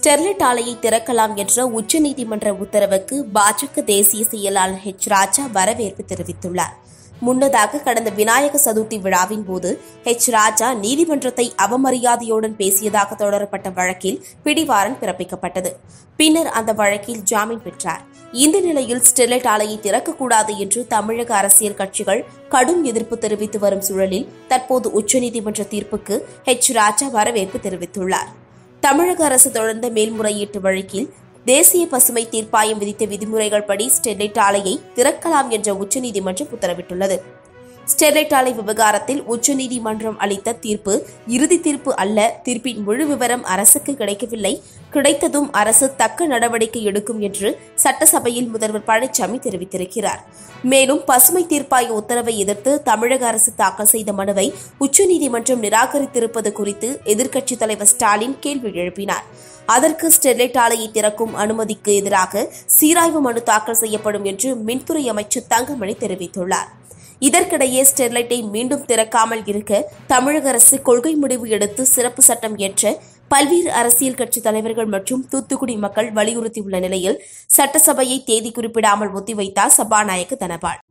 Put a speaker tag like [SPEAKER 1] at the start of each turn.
[SPEAKER 1] Sterlite ஆலையை திறக்கலாம் என்ற உச்சநீதிமன்ற உத்தரவுக்கு பாஜக தேசிய செயலாளர் ஹெச் ராஜா வரவேற்பு தெரிவித்துள்ளார் முன்னதாக கடந்த விநாயக சதுர்த்தி விழாவின் போது ஹெச் ராஜா நீதிமன்றத்தை அவமரியாதையுடன் பேசியதாக தொடரப்பட்ட வழக்கில் பிடிவாரண்ட் பிறப்பிக்கப்பட்டது பின்னர் அந்த வழக்கில் ஜாமீன் பெற்றார் இந்த நிலையில் ஸ்டெர்லைட் ஆலையை திறக்கக்கூடாது என்று தமிழக அரசியல் கட்சிகள் கடும் எதிர்ப்பு தெரிவித்து வரும் சூழலில் தற்போது உச்சநீதிமன்ற தீர்ப்புக்கு ஹெச் ராஜா வரவேற்பு தெரிவித்துள்ளார் தமிழக அரசு தொடர்ந்த மேல்முறையீட்டு வழக்கில் தேசிய பசுமை தீர்ப்பாயம் விதித்த விதிமுறைகள் படி ஸ்டெர்லைட் ஆலையை திறக்கலாம் என்ற உச்சநீதிமன்றம் உத்தரவிட்டுள்ளது ஸ்டெர்லைட் ஆலை விவகாரத்தில் உச்சநீதிமன்றம் அளித்த தீர்ப்பு இறுதி தீர்ப்பு அல்ல தீர்ப்பின் முழு விவரம் அரசுக்கு கிடைக்கவில்லை கிடைத்ததும் அரசு தக்க நடவடிக்கை எடுக்கும் என்று சட்டசபையில் முதல்வர் பழனிசாமி தெரிவித்திருக்கிறார் மேலும் பசுமை தீர்ப்பாய உத்தரவை எதிர்த்து தமிழக அரசு தாக்கல் செய்த மனுவை உச்சநீதிமன்றம் நிராகரித்திருப்பது குறித்து எதிர்க்கட்சித் தலைவர் ஸ்டாலின் கேள்வி எழுப்பினார் அதற்கு ஸ்டெர்லைட் ஆலையை திறக்கும் அனுமதிக்கு எதிராக சீராய்வு மனு தாக்கல் செய்யப்படும் என்று மின்துறை அமைச்சர் தங்கமணி தெரிவித்துள்ளார் இதற்கிடையே ஸ்டெர்லைட்டை மீண்டும் திறக்காமல் இருக்க தமிழக அரசு கொள்கை முடிவு எடுத்து சிறப்பு சட்டம் இயற்ற பல்வேறு அரசியல் கட்சி தலைவர்கள் மற்றும் தூத்துக்குடி மக்கள் வலியுறுத்தியுள்ள நிலையில் சட்டசபையை தேதி குறிப்பிடாமல் ஒத்திவைத்தார் சபாநாயகர் தனபால்